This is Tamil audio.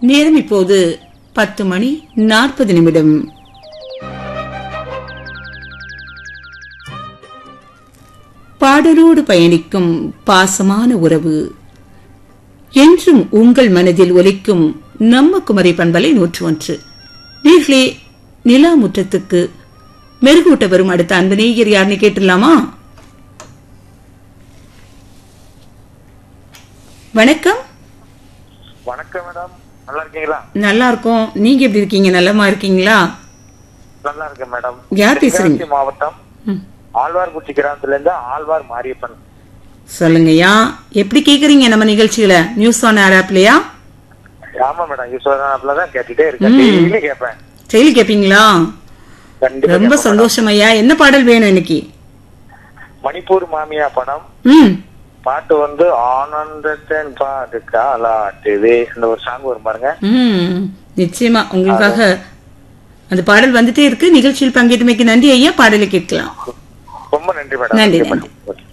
நேரம் இப்போது பத்து மணி நாற்பது நிமிடம் பாடலோடு பயணிக்கும் பாசமான உறவு என்றும் உங்கள் மனதில் ஒலிக்கும் நம்ம குமரி பண்பலை நூற்று ஒன்று நீர்களே நிலா முற்றத்துக்கு மெருகூட்ட வரும் அடுத்த அன்பு நேயர் யாருன்னு கேட்டுடலாமா வணக்கம் வணக்கம் மேடம் நல்லா இருக்கீங்களா நல்லா இருக்கோம் நீங்க எப்படி இருக்கீங்க நல்லமா இருக்கீங்களா நல்லா இருக்கேன் மேடம் யார் பேசுறீங்க? தென்காசி மாவட்டம் ம். ஆழ்வார்குச்சி கிராமத்துல இருந்து ஆழ்வார் மாரியப்பன் சொல்லுங்கய்யா எப்படி கேக்குறீங்க நம்ம நிகழ்ச்சியில நியூஸ் ஆன் ஏர் ஆப்லயா ஆமா மேடம் யூஸ்வரன் தான் கேட்டுட்டே இருக்கேன் ம். டெய்லி கேட்பேன் செயலி கேப்பீங்களா கண்டிப்பா ரொம்ப கேட்பேன் சந்தோஷம் ஐயா என்ன பாடல் வேணும் இன்னைக்கு மேடம். மணிப்பூர் மாமியா படம் ம் பாட்டு வந்து ஆனந்தத்தின் பாட்டு காலாட்டுவே அந்த ஒரு சாங் வரும் பாருங்க ம் நிச்சயமா உங்களுக்காக அந்த பாடல் வந்துட்டே இருக்கு நிகழ்ச்சியில் பங்கேற்றமைக்கு நன்றி ஐயா பாடலை கேட்கலாம் ரொம்ப நன்றி மேடம் நன்றி, Okay, நன்றி. மேடம். Okay.